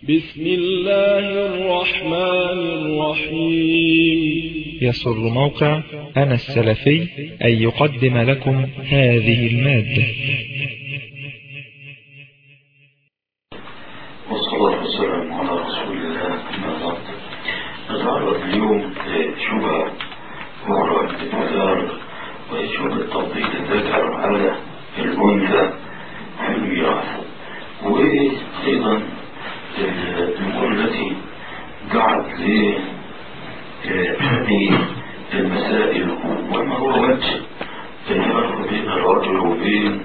بسم الله الرحمن الرحيم يسر موقع أنا السلفي أن يقدم لكم هذه المادة والصلاة والسلام على رسول الله أما بعد نتعرض اليوم لشبهة أخرى للتكرار وهي شبهة تفضيل الذكر على الأنثى في الميراث وأيضا الأمور التي دعت لهذه المسائل وما هو وجه الفرق بين الرجل وبين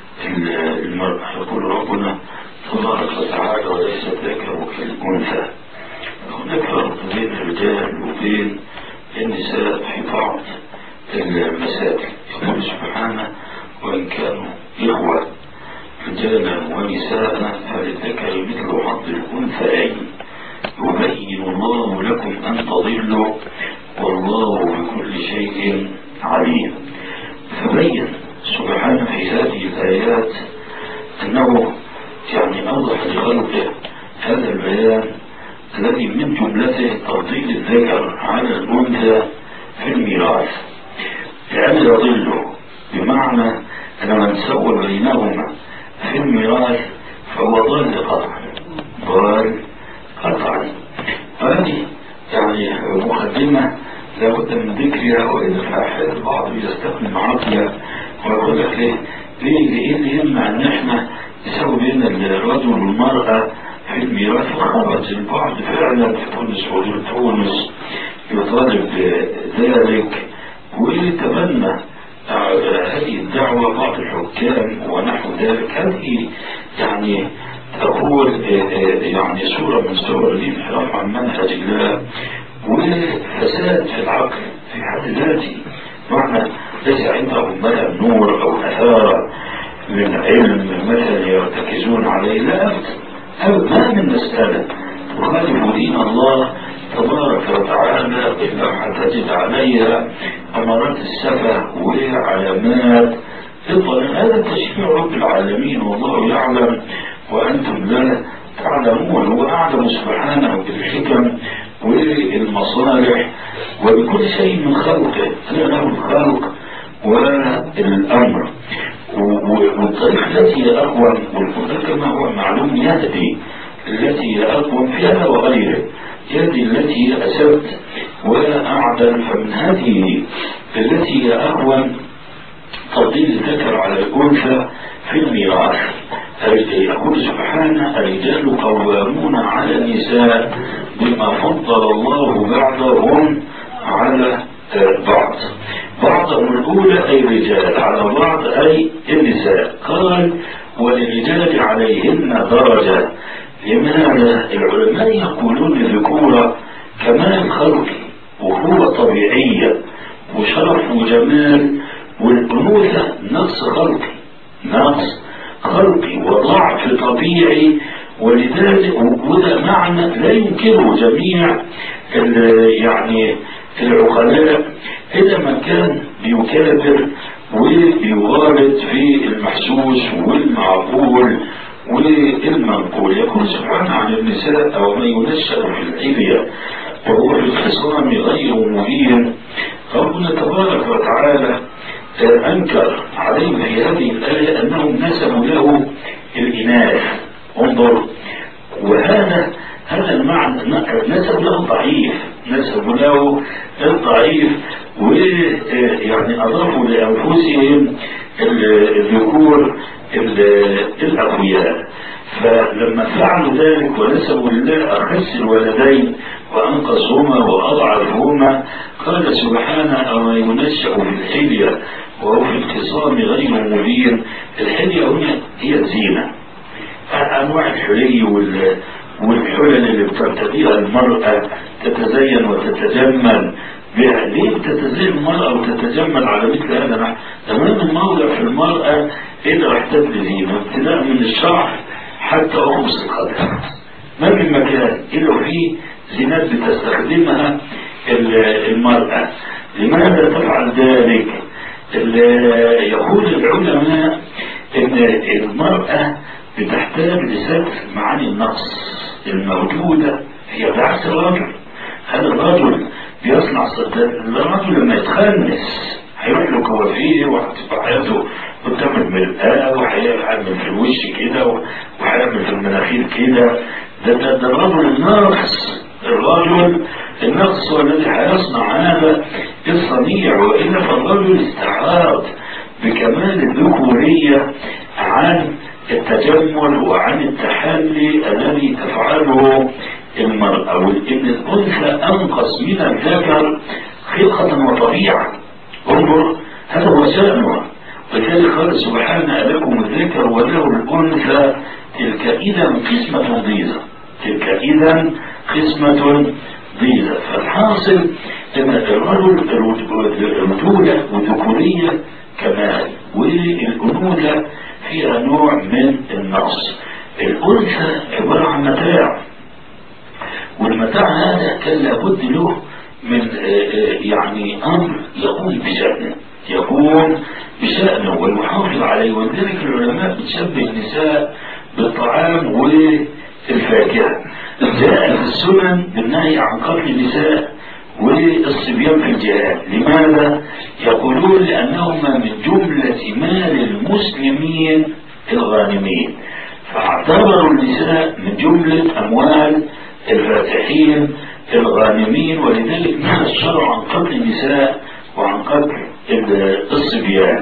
المرأة يقول ربنا تبارك وتعالى وليس الذكر كالأنثى هناك فرق بين الرجال وبين النساء في بعض المسائل يقول سبحانه وإن كانوا إخوة رجالا ونساء فللذكر مثل حظ الأنثيين يبين الله لكم أن تضلوا والله بكل شيء عليم فبين سبحانه في هذه الآيات أنه يعني أوضح لخلقه هذا البيان الذي من جملته تفضيل الذكر على الأنثى في الميراث لأن يضل بمعنى أن من سوى بينهما في الميراث فهو ضال قطعا ضال قطعا هذه يعني مقدمة لابد من ذكرها وإذا فأحيانا البعض يستخدم عقله ويقول لك ليه ليه ليه اللي يمنع ان احنا نسوي بين الرجل والمرأة في الميراث وخرج البعض فعلا في تونس وغير تونس يطالب ذلك ويتبنى هذه الدعوة بعض الحكام ونحو ذلك هذه يعني تقول يعني صورة من صور الانحراف عن منهج الله وفساد في العقل في حد ذاته معنى ليس عندهم مدى نور او اثارة من علم مثلا يرتكزون عليه لا ابدا ما من مسألة تخالف دين الله تبارك وتعالى إلا حتى تجد عليها أمارات السفة وعلامات الضلال هذا تشريع رب العالمين والله يعلم وأنتم لا تعلمون هو أعلم سبحانه بالحكم والمصالح وبكل شيء من خلقه له الخلق والأمر والطريق التي هي أقوم والقدر كما هو معلوم يهدي التي هي أقوم في هذا وغيره يهدي التي هي أسد وأعدل فمن هذه التي هي أقوم تفضيل الذكر على الأنثى في الميراث يقول سبحانه الرجال قوامون على النساء بما فضل الله بعضهم على بعض بعضهم الأولى أي الرجال على بعض أي النساء قال وللرجال عليهن درجة لماذا العلماء يقولون الذكورة كمال خلقي وقوة طبيعية وشرف وجمال والأنوثة نقص خلقي نقص خلقي وضعف طبيعي ولذلك وده معنى لا ينكره جميع يعني العقلاء إذا ما كان بيكابر وبيوارد في المحسوس والمعقول والمنقول يقول سبحانه عن النساء أو من ينشأ في الحلية وهو في الخصام غير مبين ربنا تبارك وتعالى أنكر عليهم في هذه الآية أنهم نسبوا له الإناث انظر وهذا هذا المعنى نسب له ضعيف نسب له الضعيف ويعني أضافوا لأنفسهم الذكور الأقوياء فلما فعلوا ذلك ونسبوا لله أخس الولدين وأنقصهما وأضعفهما قال سبحانه أو ينشأ في الحلية وهو في الخصام غير مبين الحلية هنا هي الزينة أنواع الحلي والحلل اللي بترتديها المرأة تتزين وتتجمل بها ليه تتزين المرأة وتتجمل على مثل هذا تمام الموضع في المرأة إذا احتد زينة ابتداء من الشعر حتى أخمص القدم ما من مكان إلا فيه زينات بتستخدمها المرأة لماذا تفعل ذلك يقول العلماء ان المرأة بتحتاج لستر معاني النقص الموجودة هي بعكس الرجل هذا الرجل بيصنع الرجل لما يتخنس هيروح له كوافيه وهتبقى حياته قدام المرآة وهيعمل في الوش كده وهيعمل في المناخير كده ده ده, ده الرجل الناقص الرجل النقص هو الذي هيصنع هذا الصنيع والا فالرجل استعراض بكمال الذكوريه عن التجمل وعن التحلي الذي تفعله المرأة وإن الأنثى أنقص من الذكر خلقة وطبيعة انظر هذا هو شأنها ولذلك قال سبحانه لكم الذكر وله الأنثى تلك إذا قسمة ضيزة تلك إذا قسمة ضيزة فالحاصل أن الرجل الرجولة والذكورية كمال والأنوثة فيها نوع من النقص الأنثى عبارة عن متاع والمتاع هذا كان لابد له من يعني أمر يقوم بشأنه يقوم بشأنه والمحافظ عليه ولذلك العلماء بتشبه النساء بالطعام والفاكهة جاء في السنن بالنهي عن قتل النساء والصبيان في الجهاد لماذا؟ يقولون لأنهما من جملة مال المسلمين الغانمين فاعتبروا النساء من جملة أموال الفاتحين الغانمين ولذلك نهى الشرع عن قتل النساء وعن قتل الصبيان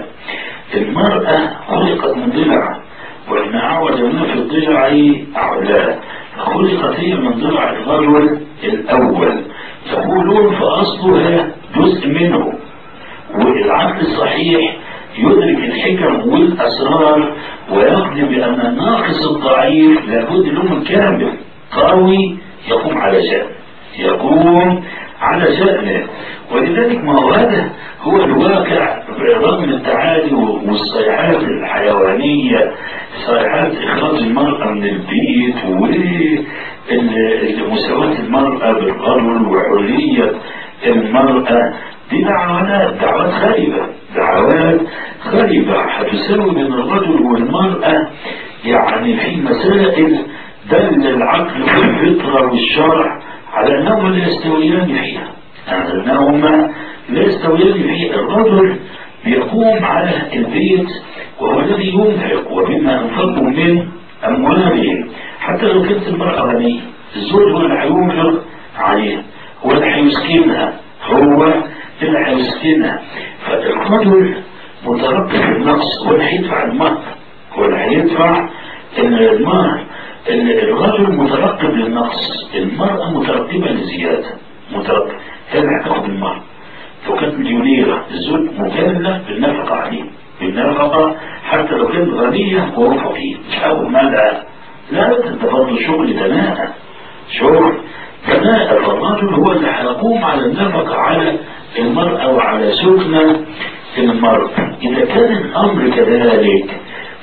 المرأة خلقت من ضلع وإن أعوج ما في الضلع أعلاه فخلقت هي من ضلع الرجل الأول يقولون فأصلها جزء منه والعقل الصحيح يدرك الحكم والأسرار ويقضي بأن الناقص الضعيف لابد له من كامل قوي يقوم على شأن يقوم على شأنه ولذلك ما هو هذا هو الواقع رغم التعالي والصيحات الحيوانية صيحات إخراج المرأة من البيت ومساواة المرأة بالرجل وحرية المرأة دي دعوات دعوات خايبة دعوات خايبة هتساوي بين الرجل والمرأة يعني في مسائل دل العقل والفطرة والشرع على أنهما لا يستويان فيها يعني أنهما لا يستويان فيها الرجل بيقوم على البيت وهو الذي ينفق ومما أنفقوا من أموالهم حتى لو كانت المرأة غنية الزوج هو اللي هينفق عليها هو اللي هيسكنها هو اللي هيسكنها فالرجل مترقب النقص هو اللي هيدفع المهر هو اللي هيدفع المهر الرجل مترقب للنقص المرأة مترقبة للزيادة مترقب هي اللي هتاخد المهر لو كانت مليونيرة الزوج مكلف بالنفقة عليه بالنفقة حتى لو كانت غنية وهو فقير مش أول ماذا لا ده برضه شغل دناءة شغل دناءة فالرجل هو اللي هيقوم على النفقة على المرأة وعلى سكنة المرأة إذا كان الأمر كذلك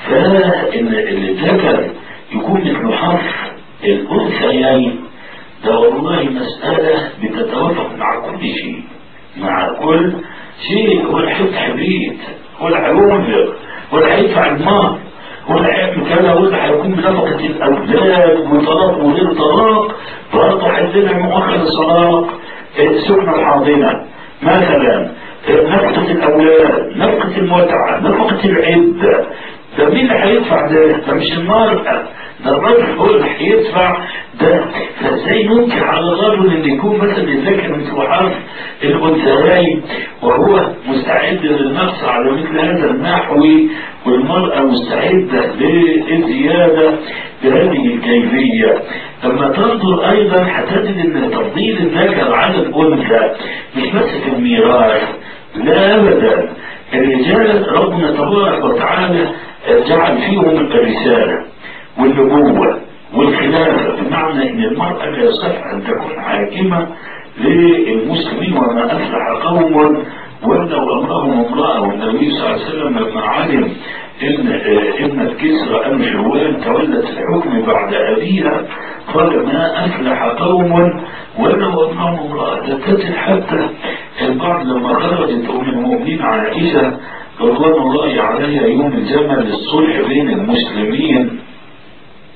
فإن الذكر يكون مثل حرف الأنثيين ده والله مسألة بتتوافق مع كل شيء مع كل شيء هو اللي هيفتح بيت هو اللي هينفق هو اللي هيدفع المال هو اللي هيعمل كذا هو اللي هيكون بنفقة الأولاد وطلاق وغير طلاق برضه هيدينا مؤخر الصلاة السكنة الحاضنة مثلا نفقة الأولاد نفقة المتعة نفقة العدة ده مين اللي هيدفع ده؟ ده مش المرأة ده الرجل هو اللي هيدفع ده فازاي ننكر على الرجل ان يكون مثلا يذاكر مثل حرف الانثيين وهو مستعد للنقص على مثل هذا النحو والمرأة مستعدة للزيادة بهذه الكيفية لما تنظر ايضا هتجد ان تفضيل الذكر على الانثى مش بس في الميراث لا ابدا الرجال ربنا تبارك وتعالى جعل فيهم الرسالة والنبوة والخلافة بمعنى ان المرأة لا يصح ان تكون حاكمة للمسلمين وما افلح قوم ولوا امرهم امرأة والنبي صلى الله عليه وسلم لما علم ان ابنة كسرى ام شوال تولت الحكم بعد ابيها قال ما افلح قوم ولوا امرهم امرأة تتت حتى البعض لما خرجت ام المؤمنين عائشة رضوان الله عليها يوم الجمل للصلح بين المسلمين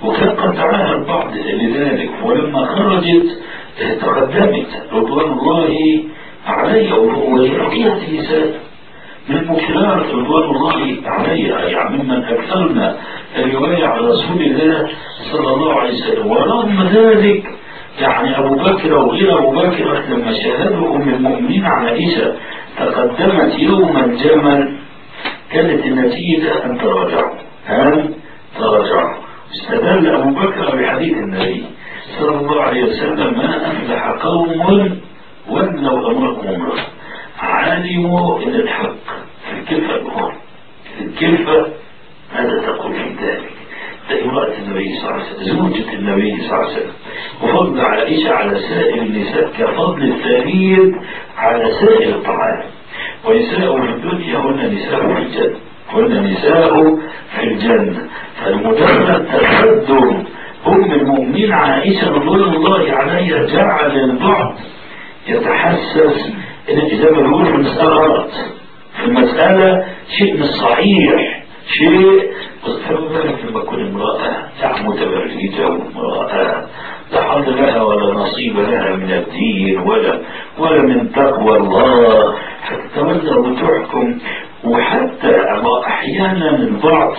وكان قد دعاها البعض لذلك ولما خرجت تقدمت رضوان الله علي ورقية النساء من المكرات رضوان الله عليها يعني ممن أكثرنا الرواية على رسول الله صلى الله عليه وسلم ورغم ذلك يعني أبو بكر وغير أبو بكر لما شاهدوا أم المؤمنين عائشة تقدمت يوم الجمل كانت النتيجة أن تراجعوا أن تراجعوا استدل أبو بكر بحديث النبي صلى الله عليه وسلم ما أفلح قوم ولوا أمرهم امرأة علموا إن الحق في الكلفة الأخرى في الكلفة ماذا تقول في ذلك؟ ده امرأة النبي صلى الله عليه وسلم زوجة النبي صلى الله عليه وسلم وفضل عائشة على سائر النساء كفضل الثريد على سائر الطعام ونساء في الدنيا هن نساء في الجنة هن نساء في الجنة فالمجرد تقدم أم المؤمنين عائشة رضوان الله عليها جعل البعض يتحسس إن زي ما بيقولوا المسألة غلط في المسألة شيء مش صحيح شيء فما بالك لما تكون امرأة متبرجة وامرأة لا حظ لها ولا نصيب لها من الدين ولا ولا من تقوى الله حتى تولى وتحكم وحتى أحيانا البعض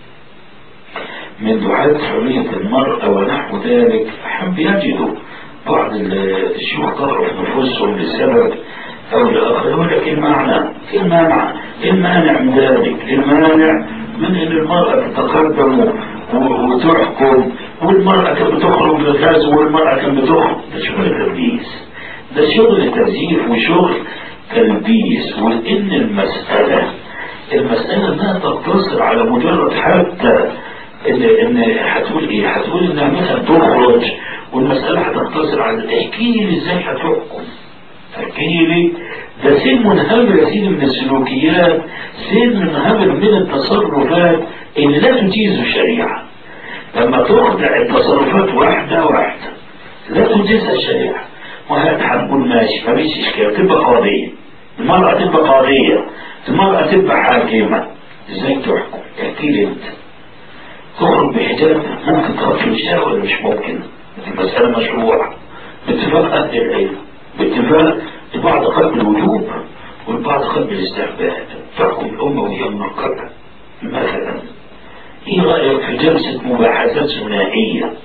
من دعاة حرية المرأة ونحو ذلك حب يجدوا بعض الشيوخ طلعوا في نفوسهم لسبب أو لآخر يقول لك المعنى المانع المانع من ذلك المانع من أن المرأة تتقدم وتحكم والمرأة كانت بتخرج للغاز والمرأة كانت بتخرج ده شغل تلبيس ده شغل تزييف وشغل تلبيس وإن المسألة المسألة لا تقتصر على مجرد حتى ان ان هتقول ايه؟ هتقول انها مثلا تخرج والمسألة هتقتصر على احكي لي ازاي هتحكم احكي لي ده سن منهمر يا سيدي من السلوكيات سن منهمر من التصرفات اللي لا تجيز الشريعة لما تخضع التصرفات واحدة واحدة لا تجيزها الشريعة وهات هنقول ماشي مفيش اشكال تبقى قاضية المرأة تبقى قاضية المرأة تبقى حاكمة ازاي تحكم احكي لي انت تخرج بحجاب ممكن تخرج في الشارع ولا مش ممكن المسألة مشروعة باتفاق أهل العلم باتفاق البعض قلب الوجوب والبعض قلب الاستحباب تحكم الأمة وهي منقبة مثلا ايه رأيك في جلسة مباحثات ثنائية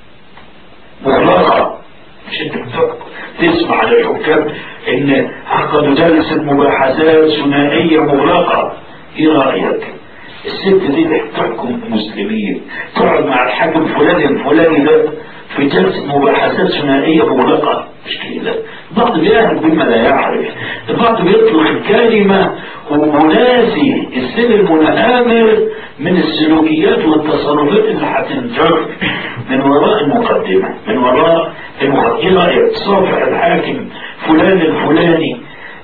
مغلقة مش انت تسمع على الحكام ان عقدوا جلسة مباحثات ثنائية مغلقة ايه رأيك الست دي تحكم مسلمين تقعد مع الحاكم فلان الفلاني ده في جلسة مباحثات ثنائية مغلقة مش كده البعض بيعرف بما لا يعرف البعض بيطلق الكلمة وناسي السن المنآمر من السلوكيات والتصرفات اللي هتنجر من وراء المقدمة من وراء المقدمة رأيك صافح الحاكم فلان الفلاني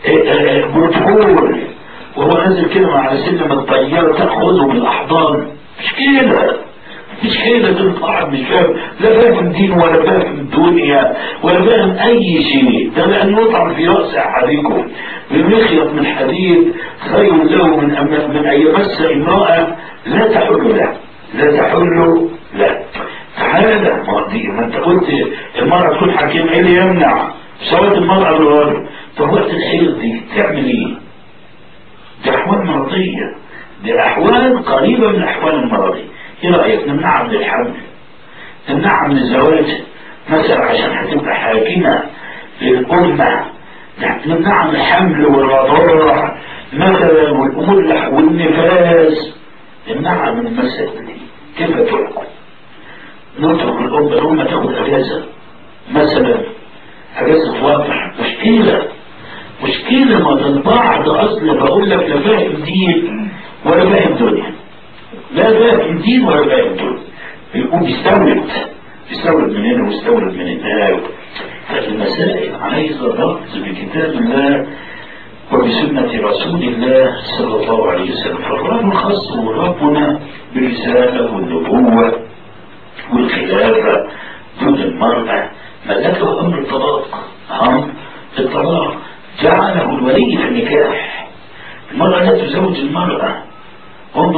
بروتوكول وهو نازل كده على سلم الطيارة تأخذه من الأحضان مش كده مش كده ده قاعد مش فاهم لا فاهم دين ولا فاهم دنيا ولا فاهم أي شيء ده لأن يطعن في رأس أحدكم بمخيط من حديد خير له من أم... من أن يمس امرأة لا تحل له لا تحل له تعالى ما دي ما انت قلت المرأة تكون حكيم ايه اللي يمنع سواد المرأة بالغرب طب وقت الحيض دي تعمل ايه؟ دي أحوال مرضية دي أحوال قريبة من أحوال المرضية إيه رأيك نمنعها من الحمل نمنعها من الزواج مثلا عشان هتبقى حاكمة للأمة نمنعها من الحمل والرضاعة مثلا والأمور والنفاس نمنعها من المسائل دي كيف تحكم نترك الأمة الأمة تاخد أجازة مثلا أجازة واضح مشكلة مشكلة ما البعض أصلا بقول لك لا فاهم دين ولا فاهم دنيا لا فاهم دين ولا فاهم دنيا بيكون بيستورد بيستورد من هنا ويستورد من هناك فالمسائل عايزة ضبط بكتاب الله وبسنة رسول الله صلى الله عليه وسلم فالرب خص ربنا بالرسالة والنبوة والخلافة دون المرأة ملكه أمر الطلاق أمر الطلاق جعله الولي في النكاح المرأة لا تزوج المرأة انظر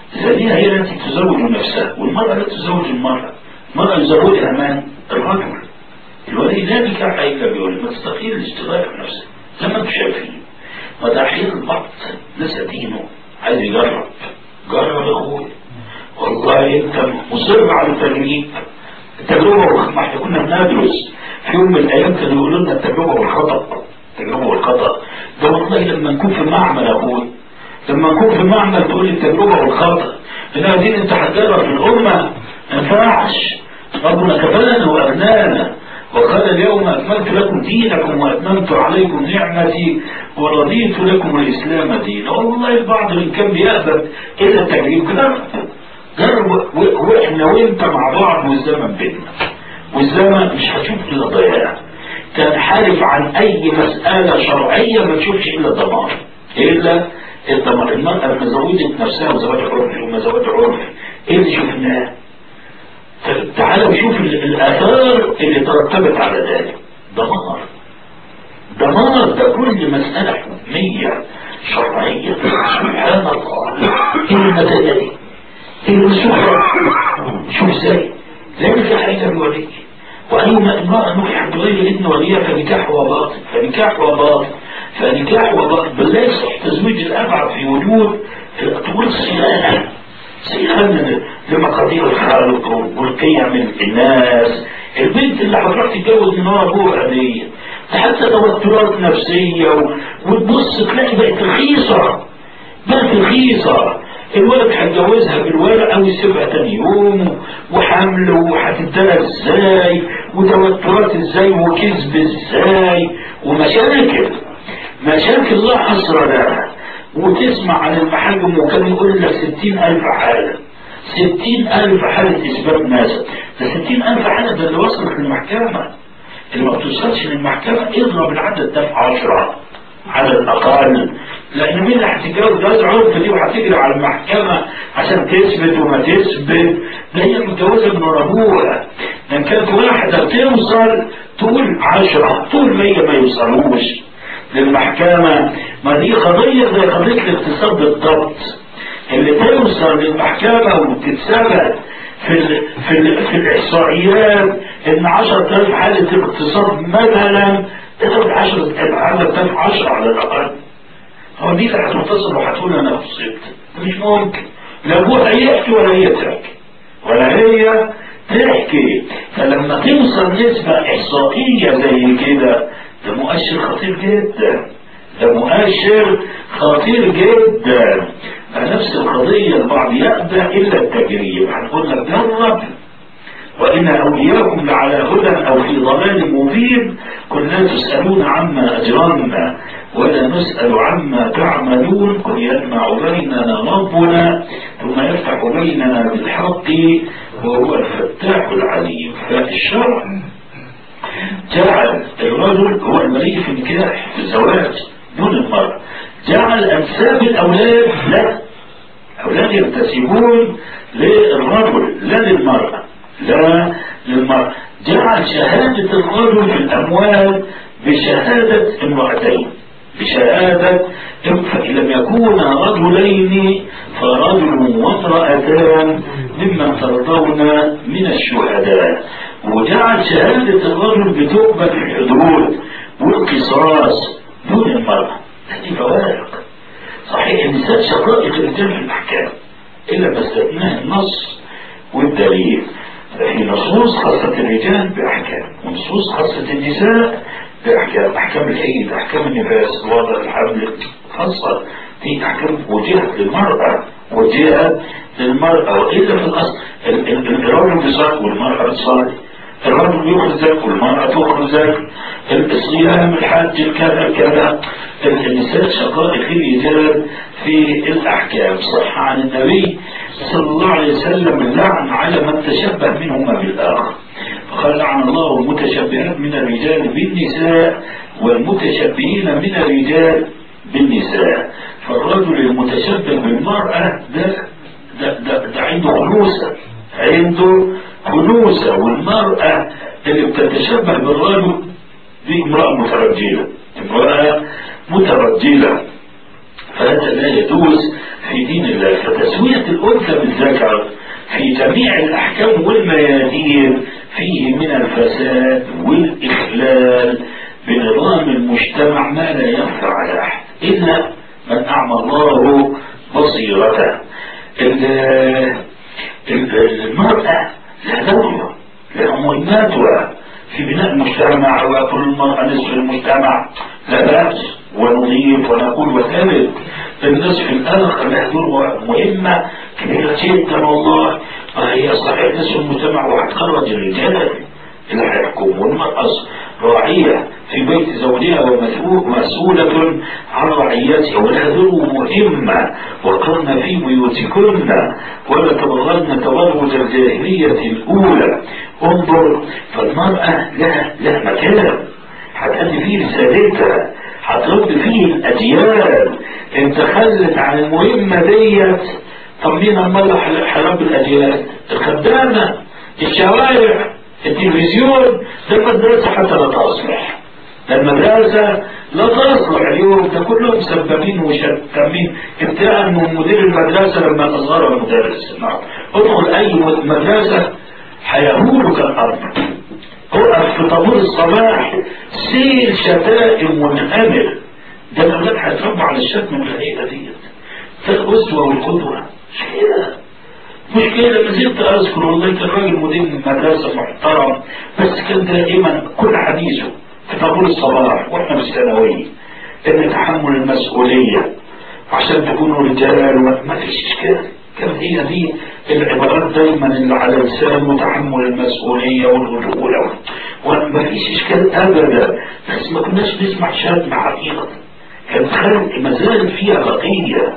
الزانية هي التي تزوج نفسها والمرأة لا تزوج المرأة المرأة يزوجها من؟ الرجل الولي لا نكاح إلا بولي ما تستطيع الاشتغال بنفسك زي ما انتم شايفين مداحيل البعض نسى دينه عايز يجرب جرب يا اخوي والله انت مصر على التجريب التجربة ما احنا كنا بندرس في يوم من الايام كانوا يقولوا لنا التجربة والخطأ التجربة والخطأ ده والله لما نكون في معمل يا اخوي لما نكون في معمل تقول لي التجربة والخطأ انها دين انت هتجرب في الامة ما ينفعش ربنا كفانا واغنانا وقال اليوم أكملت لكم دينكم وأتممت عليكم نعمتي ورضيت لكم الإسلام دينا والله البعض من كان بيأبد إلى التجريب جرب جرب وإحنا وإنت مع بعض والزمن بيننا والزمن مش هتشوف إلا ضياع تنحرف عن أي مسألة شرعية ما تشوفش إلا دمار إلا الدمار المرأة لما زوجت نفسها وزواج عرفي وما زواج عرفي إيه اللي شفناه؟ تعالوا شوف الآثار اللي ترتبت على ذلك دمار دمار ده كل مسألة حكمية شرعية سبحان الله ايه المسألة دي ايه السحرة شوف ازاي لا نكاح الا بولي وايما امرأة نكحت بغير اذن وليها فنكاح وباطل فنكاح وباطل فنكاح وباطل بل لا يصح تزويج الابعد في وجود الأطوال الصيانة سيخلنا لمقادير الخالق والقيم الناس البنت اللي هتروح تتجوز من ورا ابوها دي حتى توترات نفسيه و... وتبص تلاقي بقت رخيصه بقت رخيصه الولد هيتجوزها بالورقه ويسيبها تاني يوم وحمل وهتدلع ازاي وتوترات ازاي وكذب ازاي ومشاكل مشاكل لا حصر لها وتسمع عن المحاكم وكان يقول لك ستين ألف حالة ستين ألف حالة إثبات ناس ده ستين ألف حالة ده اللي وصلت للمحكمة اللي ما بتوصلش للمحكمة اضرب العدد ده في عشرة على الأقل لأن مين اللي هتتجاوز جواز عرف دي وهتجري على المحكمة عشان تثبت وما تثبت ده هي متجوزة من ورا أبوها لأن كانت واحدة توصل تقول عشرة تقول مية ما يوصلوش للمحكمة ما دي قضية زي قضية الاغتصاب بالضبط اللي توصل للمحكمة وتتثبت في ال في ال في الإحصائيات إن 10000 حالة اغتصاب مثلا تاخد 10000 10 10 على الأقل هو دي اللي هتتصل وهتقول أنا أصبت مش ممكن لا أبوها يحكي ولا هي تحكي ولا هي تحكي فلما توصل نسبة إحصائية زي كده ده مؤشر خطير جدا ده مؤشر خطير جدا نفس القضية البعض يأبى إلا التجريب هنقول لك جرب وإن أولياءكم لعلى هدى أو في ضلال مبين كنا تسألون عما أجرمنا ولا نسأل عما تعملون قل يجمع بيننا ربنا ثم يفتح بيننا بالحق وهو الفتاح العليم فالشرع جعل الرجل هو الملك في النكاح في الزواج دون المرأة جعل أنساب الأولاد لا أولاد ينتسبون للرجل لا للمرأة لا للمرأة جعل شهادة الرجل في الأموال بشهادة امرأتين بشهادة فإن لم يكونا رجلين فرجل وامرأتان ممن ترضون من الشهداء وجعل شهادة الرجل بتقبل الحدود والقصاص دون المرأة هذه فوارق صحيح النساء شقائق الرجال في الأحكام إلا ما استثناه النص والدليل في نصوص خاصة الرجال بأحكام ونصوص خاصة النساء بأحكام أحكام الحيض أحكام النفاس وضع الحمل خاصة في أحكام وجهت للمرأة وجهت للمرأة وإلا في الأصل الرجل بيصلي والمرأة بتصلي الرجل يخرج ذلك والمرأة تخرج ذلك الصيام الحج كذا كذا النساء شقائق الرجال في الأحكام صح عن النبي صلى الله عليه وسلم اللعن على من تشبه منهما بالآخر فقال لعن الله المتشبهات من الرجال بالنساء والمتشبهين من الرجال بالنساء فالرجل المتشبه بالمرأة ده ده, ده, ده عنده خلوصة عنده خلوصة والمرأة اللي بتتشبه بالرجل دي امرأة مترجلة امرأة مترجلة فهذا لا يجوز في دين الله فتسوية الأنثى بالذكر في جميع الأحكام والميادين فيه من الفساد والإخلال بنظام المجتمع ما لا يخفى على أحد إلا من أعمى الله بصيرته المرأة لها دور لها مهماتها في بناء المجتمع وكل المرأة نصف المجتمع لا بأس ونضيف ونقول وثابت النصف الآخر له دور مهمة كبيرة جدا والله هي صحيح نصف المجتمع وهتخرج الرجال اللي هيحكموا والمرأة راعية في بيت زوجها ومسؤولة عن رعيتها ولها دور مهمة وقرن في بيوتكن ولا تبغضن تبرج الجاهلية الأولى انظر فالمرأة لها لها مكان هتأدي فيه رسالتها هترد فيه الأجيال انت خلت عن المهمة ديت طب مين المرة حرب الأجيال الخدامة الشوارع التلفزيون ده المدرسة حتى لا تصلح المدرسة لا تصلح اليوم ده كلهم سبابين وشتامين ابتداء من مدير المدرسة لما أصغر المدرس ادخل أي مدرسة هيهولك الأرض اقف في طابور الصباح سيل شتائم منهمر ده الأولاد هيتربوا على الشتم بالحقيقة ديت الأسوة والقدوة مش كده مش كده ما زلت أذكر والله كان راجل مدير مدرسة محترم بس كان دائما كل حديثه في طابور الصباح واحنا في الثانوية ان تحمل المسؤولية عشان تكونوا رجال ما فيش اشكال كانت هي دي العبارات دايما اللي على لسانه تحمل المسؤولية والرجولة وما فيش اشكال ابدا بس ما كناش نسمع شتم حقيقة كان خلق ما زال فيها بقية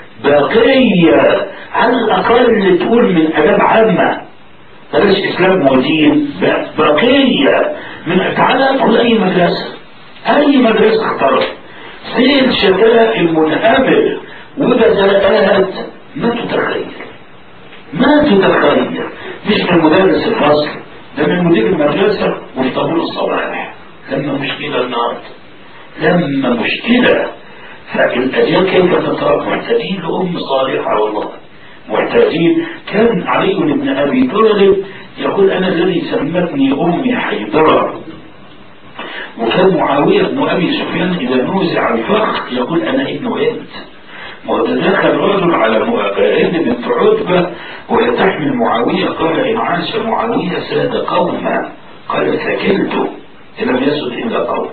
بقية على الأقل تقول من أداب عامة بلاش إسلام ودين بقية من تعالى ادخل أي مدرسة أي مدرسة اخترت سيل شتائم منهمر وبذاءات ما تتخيل ما تتخيل مش من مدرس الفصل ده من مدير المدرسة وفي طابور الصباح لما مشكلة النهارده لما مشكلة فالأجيال كيف تتربى محتاجين لأم صالحة والله محتاجين كان علي بن أبي طالب يقول أنا الذي سمتني أمي حيدرة وكان معاوية بن أبي سفيان إذا نوزع الفخ يقول أنا ابن هند وتدخل رجل على هند بنت عتبة وهي تحمل معاوية قال إن عاش معاوية ساد قوما قال ثكلت إن لم يسد إلا قوما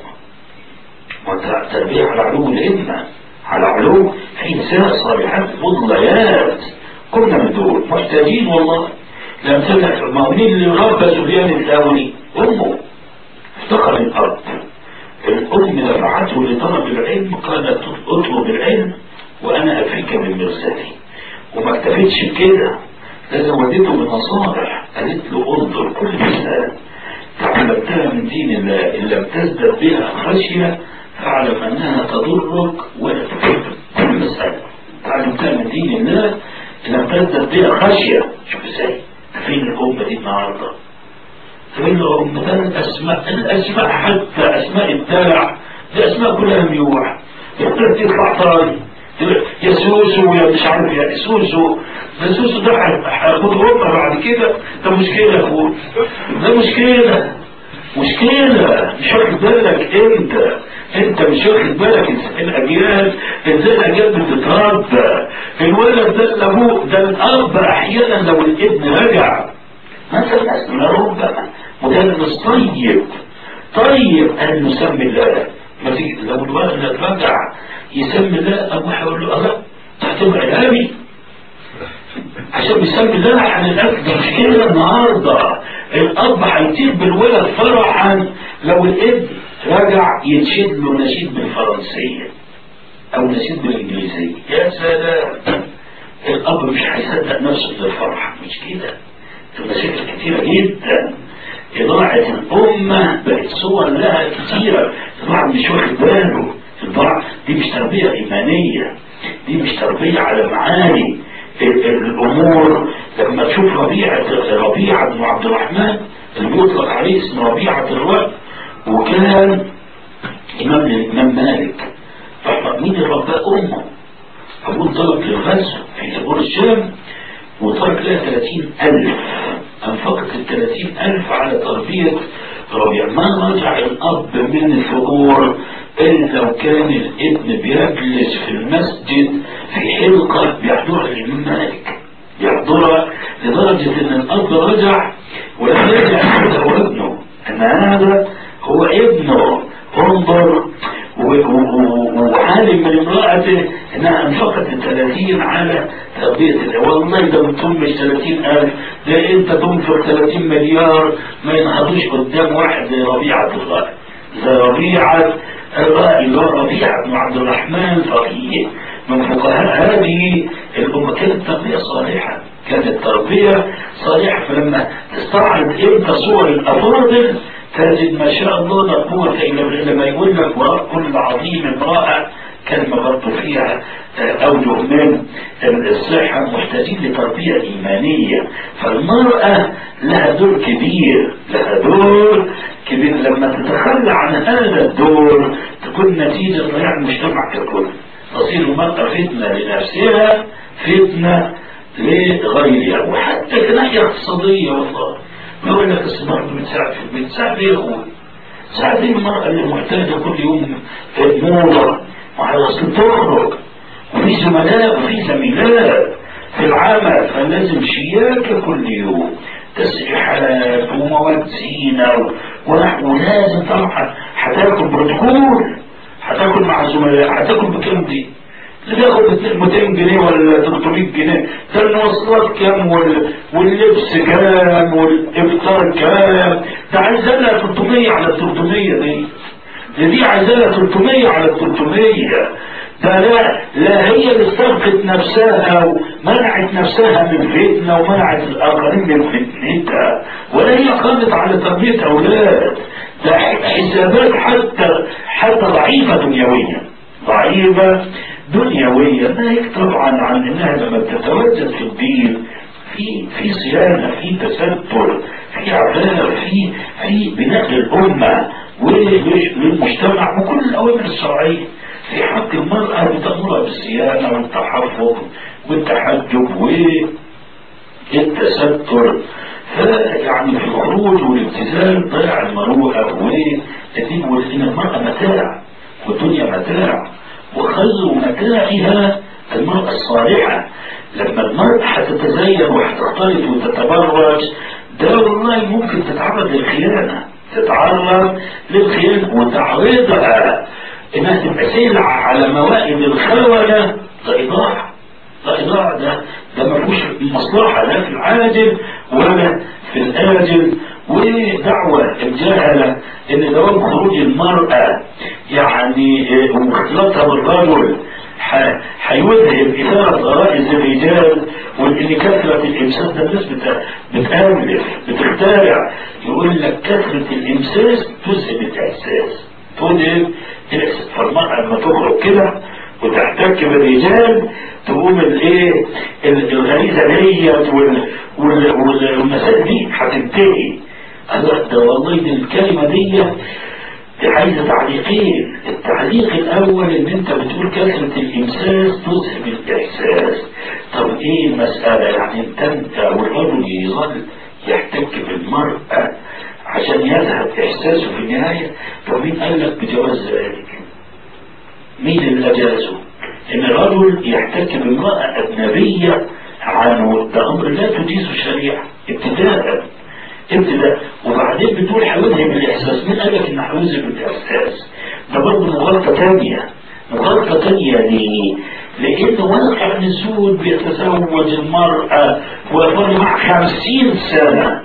وتربية على علو الهمة على علو في نساء صالحات فضليات كنا من دول محتاجين والله لم تدع مؤمنين اللي رب سفيان الثوري أمه افتقر الأرض الأم دفعته لطلب العلم قالت اطلب العلم وأنا أفيك من مرسالي وما اكتفتش بكده لازم وديته بنصائح قالت له انظر كل مسألة تعلمتها من دين الله إن لم تزدد بها خشية فاعلم أنها تضرك ولا تفيدك كل مسألة تعلمتها من دين الله إن لم تزدد بها خشية شوف ازاي فين الأمة دي النهاردة فين الأمة ده الأسماء الأسماء حتى أسماء الدلع دي أسماء كلها ميوعة يطلع طاري يا سوسو يا مش عارف يا سوسو ده سوسو ده هياخد أمة بعد كده ده مشكلة يا أخوي ده مشكلة مشكلة مش واخد بالك انت انت مش واخد بالك الاجيال ازاي الاجيال بتتربى الولد ده لابوه ده الاب احيانا لو الابن رجع مثلا ربما مدرس طيب طيب ان نسمي الله ما في لو الولد رجع يسمي الله ابوه هيقول له الله هتبقى ارهابي عشان بيسمي الله عن الاكل ده مشكله النهارده الاب هيطير بالولد فرحا لو الابن رجع ينشد له نشيد بالفرنسيه او نشيد بالانجليزيه يا سلام الاب مش هيصدق نفسه من الفرح مش كده المشاكل كتيره جدا إضاعة الأمة بقت صور لها كتيرة البعض مش واخد باله البعض دي مش تربية إيمانية دي مش تربية على معاني الأمور لما تشوف ربيعة ربيعة بن عبد الرحمن اللي بيطلق عليه اسم ربيعة الرب وكان إمام الإمام مالك مين اللي رباه أمه أبوه انطلق للغزو في تبور الشام وترك لها 30 ألف أنفقت ال 30 ألف على تربية ربيع ما رجع الأب من الثغور إلا لو كان الابن بيجلس في المسجد في حلقة بيحضرها الإمام مالك يحضرها لدرجة إن الأب رجع ولم يرجع هذا هو ابنه أن هذا هو ابنه انظر وعالم من امرأته انها انفقت الثلاثين على تربية والله ده ما تمش ثلاثين الف ده انت تنفق ثلاثين مليار ما ينهضوش قدام واحد زي ربيعة الله زي ربيعة الرأي اللي هو ربيعة بن عبد الرحمن فقيه من فقهاء هذه الأمة كانت تربية صالحة كانت التربية صالحة فلما تستعرض امتى صور الأفاضل تجد ما شاء الله لا قوة إلا بالله لما يقول لك وراء كل عظيم امرأة كلمة برضه فيها أوجه من الصحة محتاجين لتربية إيمانية فالمرأة لها دور كبير لها دور كبير لما تتخلى عن هذا الدور تكون نتيجة ضياع المجتمع ككل تصير المرأة فتنة لنفسها فتنة لغيرها وحتى كناحية اقتصادية والله يقول لك الصبر بتساعد في البيت ساعد ايه هو ساعد ايه المرأة اللي محتاجة كل يوم موضة وعلى اصل تخرج وفي زملاء وفي زميلات في العمل فلازم شياكة كل يوم تسريحات ومواد زينة ونحو لازم طبعا هتاكل بروتوكول هتاكل مع الزملاء هتاكل بكام دي؟ اللي بياخد 200 جنيه ولا 300 جنيه ده المواصلات كام وال... واللبس كام والافطار كام ده عايز لها 300 على 300 دي ده دي عايزه لها 300 على 300 ده لا لا هي اللي استرقت نفسها ومنعت نفسها من فتنه ومنعت الاخرين من فتنتها ولا هي قامت على تربيه اولاد ده حسابات حتى حتى ضعيفه دنيويا ضعيفه دنيوية ناهيك طبعا عن انها لما بتتواجد في الدين في في صيانة في تستر في عفاف في في بناء للأمة وللمجتمع وكل الأوامر الشرعية في حق المرأة بتأمرها بالصيانة والتحفظ والتحجب والتستر فيعني في الخروج والابتذال ضيع المروءة وإن المرأة متاع والدنيا متاع وخير متاعها المرأة الصالحة لما المرأة هتتزين وهتختلط وتتبرج ده والله ممكن تتعرض للخيانة تتعرض للخيانة وتعرضها انها تبقى سلعة على موائد الخونة ده ايضاح ده ايضاح ده ده ما فيهوش مصلحة لا في العاجل ولا في الآجل ودعوة الجهلة ان دوام خروج المرأة يعني واختلاطها بالرجل هيذهب إثارة غرائز الرجال وإن كثرة الإمساس ده الناس بتألف بتخترع يقول لك كثرة الإمساس تذهب الإحساس تذهب الإحساس فالمرأة لما تخرج كده وتحتك بالرجال تقوم الايه الغريزه ديت والمسائل دي هتنتهي ده والله دي الكلمه دي عايزه تعليقين التعليق الاول ان انت بتقول كثره الامساس تذهب الاحساس طب ايه المساله يعني انت انت والرجل يظل يحتك بالمراه عشان يذهب احساسه في النهايه طب مين قال لك بجواز ذلك؟ مين اللي أجازه إن الرجل يحتك بامرأة أجنبية عنه ده أمر لا تجيز الشريعة ابتداء ابتداء وبعدين بتقول هيذهب الإحساس مين قال لك إن هيذهب الإحساس ده برضه مغالطة تانية مغالطة تانية ليه؟ لأن واقع النزول بيتزوج المرأة ويظل مع خمسين سنة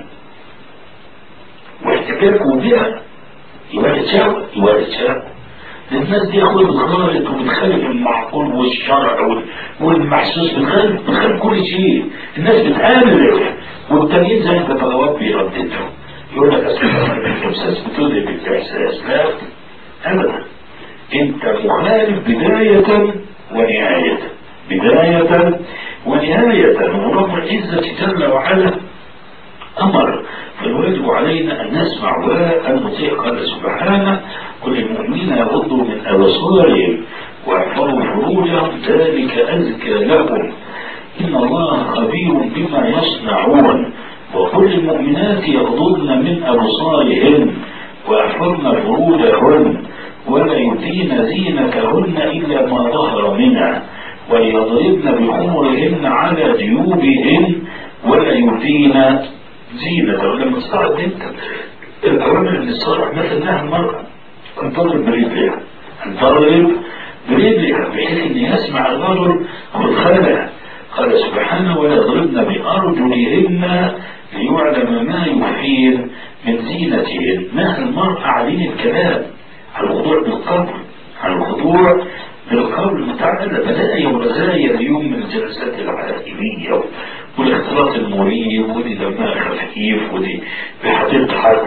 واحتكاكه بها يولد شهوة يولد شهوة الناس دي اخويا بتخالط وبتخالف المعقول والشرع والمحسوس بتخالف بتخالف كل شيء الناس بتألف والتانيين زي ما تغوات بيرددوا يقول لك اصل الاحساس بتذهب الاحساس لا ابدا انت مخالف بداية ونهاية بداية ونهاية ورب العزة جل وعلا أمر فالواجب علينا أن نسمع وأن نطيع قال سبحانه كل المؤمنين يغضوا من أبصارهم واحفظوا فروجهم ذلك أزكى لهم إن الله خبير بما يصنعون وكل المؤمنات يغضضن من أبصارهن ويحفظن فروجهن ولا يبدين زينتهن إلا ما ظهر منها وليضربن بخمرهن على جيوبهن ولا يبدين زينتهن لما تصعد انت الأوامر اللي صار مثلا المرأة أن تضرب برجلها أن تضرب برجلها بحيث أن يسمع الرجل خلخالها قال سبحانه ولا يضربن بأرجلهن ليعلم ما يخفين من زينتهن نهى المرأة عن الكلام عن الخضوع بالقول عن الخضوع بالقول متعدد بدائع ورزايا اليوم من الجلسات العائلية والاختلاط المريب ودي دمها خفيف ودي بتضحك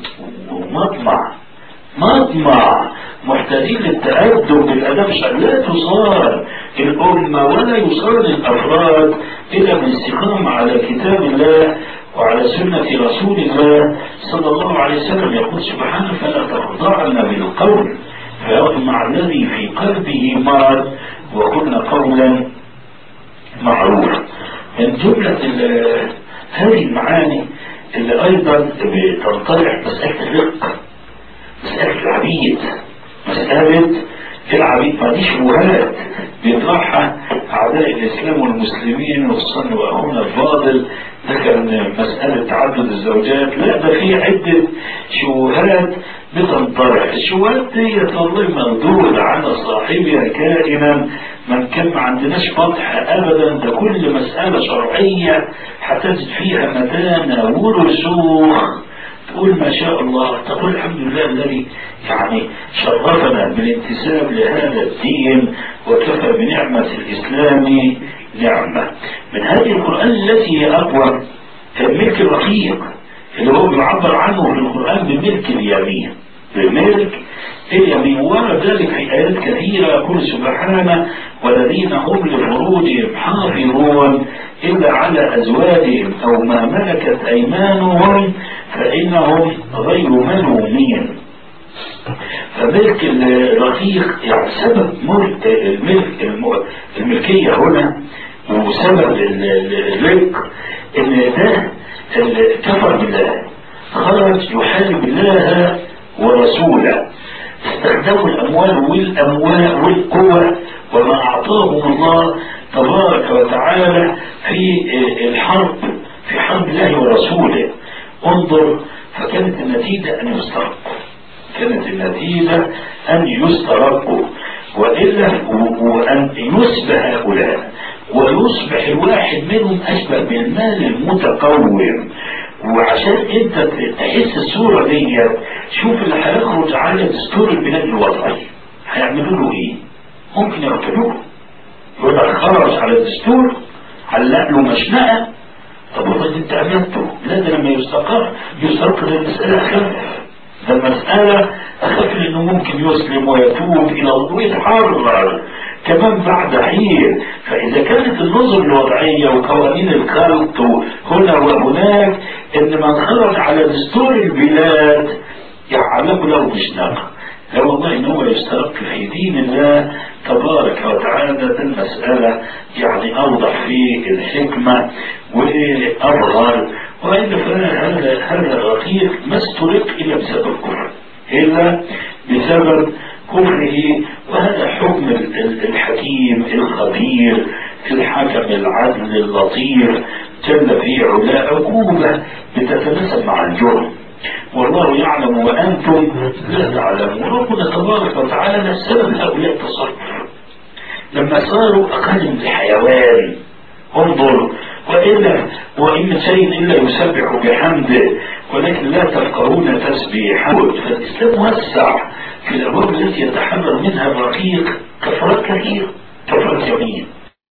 ومطمع مطمع محتاجين للتأدب بالأدب لا تصار الأمة ولا يصار الأفراد إلا بالاستقامة على كتاب الله وعلى سنة رسول الله صلى الله عليه وسلم يقول سبحانه فلا تخضعن بالقول فيطمع الذي في قلبه مرض وقلنا قولا معروفا من جملة هذه المعاني اللي أيضا بتنطلع مسألة الرق مسألة العبيد مسألة العبيد ما دي شبهات بيطرحها أعداء الإسلام والمسلمين وخصوصا وأخونا الفاضل ده كان مسألة تعدد الزوجات لا ده في عدة شبهات بتنطرح الشبهات دي والله مردود على صاحبها كائنا من كان ما عندناش فتح ابدا ده كل مسألة شرعية هتجد فيها متانة ورسوخ تقول ما شاء الله تقول الحمد لله الذي يعني شرفنا بالانتساب لهذا الدين وكفى بنعمة الإسلام نعمة من هذه القرآن التي هي أقوى الملك الرقيق اللي هو بيعبر عنه في القرآن بالملك اليمين بالملك اليمين ورد ذلك في آيات كثيرة يقول سبحانه والذين هم لفروجهم حافظون إلا على أزواجهم أو ما ملكت أيمانهم فإنهم غير ملومين فملك الرقيق يعني سبب ملك الملك الملكية هنا وسبب الملك ان ده كفر بالله خرج يحارب الله ورسوله استخدموا الاموال والاموال والقوة وما اعطاهم الله تبارك وتعالى في الحرب في حرب الله ورسوله انظر فكانت النتيجة ان يسترقوا كانت النتيجة ان يسترقوا وإلا وأن يسبى هؤلاء ويصبح الواحد منهم أشبه بالمال المتقوم وعشان انت تحس الصورة دي شوف اللي هيخرج على دستور البلاد الوضعية هيعملوا له ايه ممكن يقتلوه يقول لك خرج على الدستور علق له مشنقة طب والله انت امنته لا ده لما يستقر يستقر المسألة اخف ده المسألة اخف لانه ممكن يسلم ويتوب الى الله ويتحرر كمان بعد حين فإذا كانت النظم الوضعية وقوانين الخلق هنا وهناك إن من خرج على دستور البلاد يعلم له مشنقة لا والله إن هو يسترق في دين الله تبارك وتعالى ده المسألة يعني أوضح في الحكمة وأظهر وإلا فهذا هذا الرقيق ما استرق إلا بسبب الكفر إلا بسبب كفره وهذا حكم الحكيم الخبير الحكم العدل اللطيف جل في علا عقوبة بتتناسب مع الجرم والله يعلم وأنتم لا تعلمون ربنا تبارك وتعالى سبب هؤلاء التصرف لما صاروا أقل من الحيوان انظر وإلا وإن من شيء إلا يسبح بحمده ولكن لا تفقهون تسبيحه فالإسلام وسع في الأبواب التي يتحرر منها الرقيق كفرات كثيرة كفرات يمين